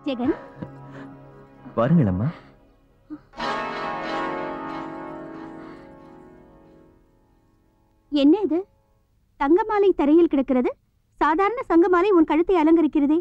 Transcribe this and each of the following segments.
ஜெகன் வாருங்கள் அம்மா என்ன இது தங்க மாலை தரையில் கிடக்கிறது சாதாரண சங்க மாலை உன் கழுத்தை அலங்கரிக்கிறதே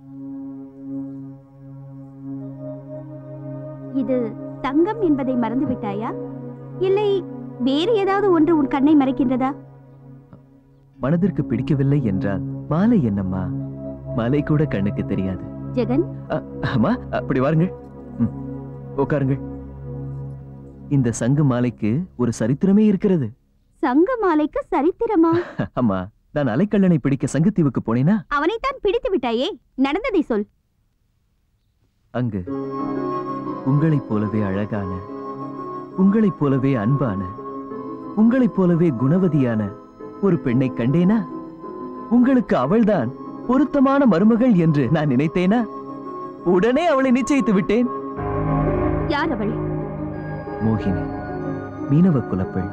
இது தங்கம் என்பதை மறந்து விட்டாயா இல்லை வேறு ஏதாவது ஒன்று உன் கண்ணை மறைக்கின்றதா மனதிற்கு பிடிக்கவில்லை என்றால் மாலை என்னம்மா மாலை கூட கண்ணுக்கு தெரியாது ஜெகன் அ- அம்மா அப்படி வாருங்கள் ம், உட்காருங்கள் இந்த சங்கு மாலைக்கு ஒரு சரித்திரமே இருக்கிறது சங்க மாலைக்கு சரித்திரமா அம்மா நான் அலைக்கல்லனை பிடிக்க சங்குத்தீவுக்கு போனேனா அவனைத்தான் பிடித்து விட்டாயே நடந்ததை சொல் அங்கு உங்களைப் போலவே அழகான உங்களைப் போலவே அன்பான உங்களைப் போலவே குணவதியான ஒரு பெண்ணை கண்டேனா உங்களுக்கு அவள்தான் பொருத்தமான மருமகள் என்று நான் நினைத்தேனா உடனே அவளை நிச்சயித்து விட்டேன் யார் அவள் மோகினி மீனவ குலப்பெண்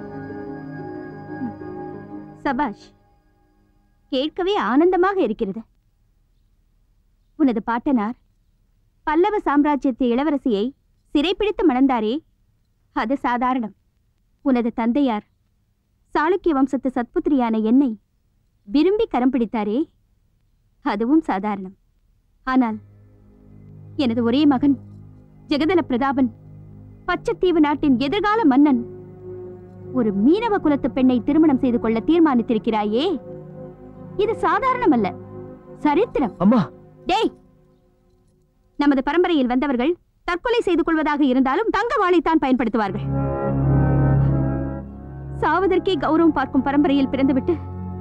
சபாஷ் கேட்கவே ஆனந்தமாக இருக்கிறது உனது பாட்டனார் பல்லவ சாம்ராஜ்யத்து இளவரசியை சிறைப்பிடித்து மணந்தாரே அது சாதாரணம் உனது தந்தையார் சாளுக்கிய வம்சத்து சத்புத்திரியான என்னை விரும்பி கரம் பிடித்தாரே அதுவும் சாதாரணம் ஆனால் எனது ஒரே மகன் ஜெகதல பிரதாபன் பச்சத்தீவு நாட்டின் எதிர்கால மன்னன் ஒரு மீனவ குலத்து பெண்ணை திருமணம் செய்து கொள்ள தீர்மானித்திருக்கிறாயே இது சாதாரணமல்ல சரித்திரம் அம்மா டேய் நமது பரம்பரையில் வந்தவர்கள் தற்கொலை செய்து கொள்வதாக இருந்தாலும் தங்க வாளைத்தான் பயன்படுத்துவார்கள் சாவதற்கே கௌரவம் பார்க்கும் பரம்பரையில் பிறந்துவிட்டு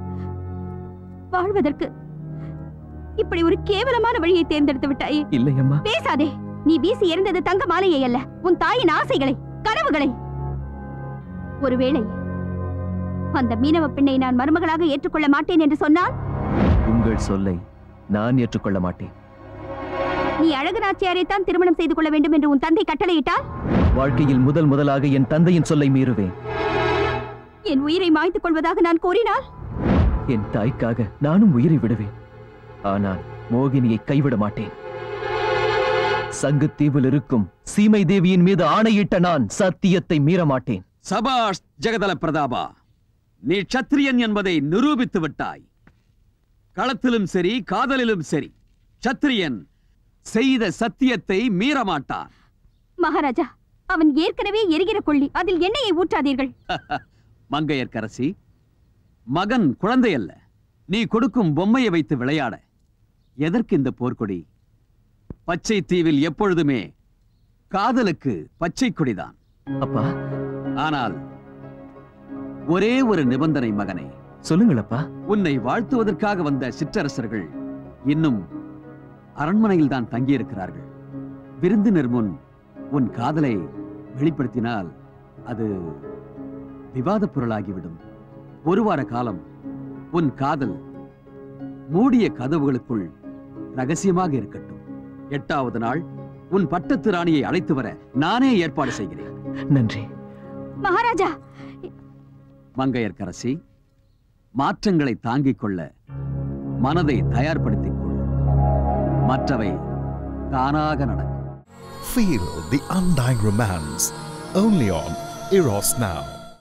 வாழ்வதற்கு இப்படி ஒரு கேவலமான வழியை தேர்ந்தெடுத்து விட்டாயே இல்லை அம்மா பேசாதே நீ வீசி எறிந்தது தங்க மாலையை அல்ல உன் தாயின் ஆசைகளை கனவுகளை ஒருவேளை அந்த மீனவ பெண்ணை நான் மருமகளாக ஏற்றுக்கொள்ள மாட்டேன் என்று சொன்னால் உங்கள் சொல்லை நான் ஏற்றுக்கொள்ள மாட்டேன் நீ அழகு நாச்சியாரைத்தான் திருமணம் செய்து கொள்ள வேண்டும் என்று உன் தந்தை கட்டளையிட்டால் வாழ்க்கையில் முதல் முதலாக என் தந்தையின் சொல்லை மீறுவேன் என் உயிரை மாய்த்துக் கொள்வதாக நான் கூறினால் என் தாய்க்காக நானும் உயிரை விடுவேன் ஆனால் மோகினியை கைவிட மாட்டேன் சங்குத்தீவில் இருக்கும் சீமை தேவியின் மீது ஆணையிட்ட நான் சத்தியத்தை மீற மாட்டேன் சபாஷ் ஜெகதல பிரதாபா நீ சத்திரியன் என்பதை நிரூபித்து விட்டாய் களத்திலும் சரி காதலிலும் சரி சத்திரியன் செய்த சத்தியத்தை மீற மாட்டான் மகாராஜா அவன் ஏற்கனவே எரிகிற கொள்ளி அதில் எண்ணெயை ஊற்றாதீர்கள் மங்கையர்க்கரசி மகன் குழந்தை அல்ல நீ கொடுக்கும் பொம்மையை வைத்து விளையாட எதற்கு இந்த போர்க்கொடி பச்சை தீவில் எப்பொழுதுமே காதலுக்கு பச்சை கொடிதான் அப்பா ஆனால் ஒரே ஒரு நிபந்தனை மகனே சொல்லுங்கள் அப்பா உன்னை வாழ்த்துவதற்காக வந்த சிற்றரசர்கள் இன்னும் அரண்மனையில் தான் தங்கியிருக்கிறார்கள் விருந்தினர் முன் உன் காதலை வெளிப்படுத்தினால் அது விவாதப் பொருளாகிவிடும் ஒரு வார காலம் உன் காதல் மூடிய கதவுகளுக்குள் ரகசியமாக இருக்கட்டும் எட்டாவது நாள் உன் பட்டத்து ராணியை அழைத்து வர நானே ஏற்பாடு செய்கிறேன் நன்றி மகாராஜா மங்கையர்க்கரசி மாற்றங்களை தாங்கிக் கொள்ள மனதை தயார்படுத்திக் கொள் மற்றவை தானாக நடக்கும் Feel the undying romance only on Eros Now.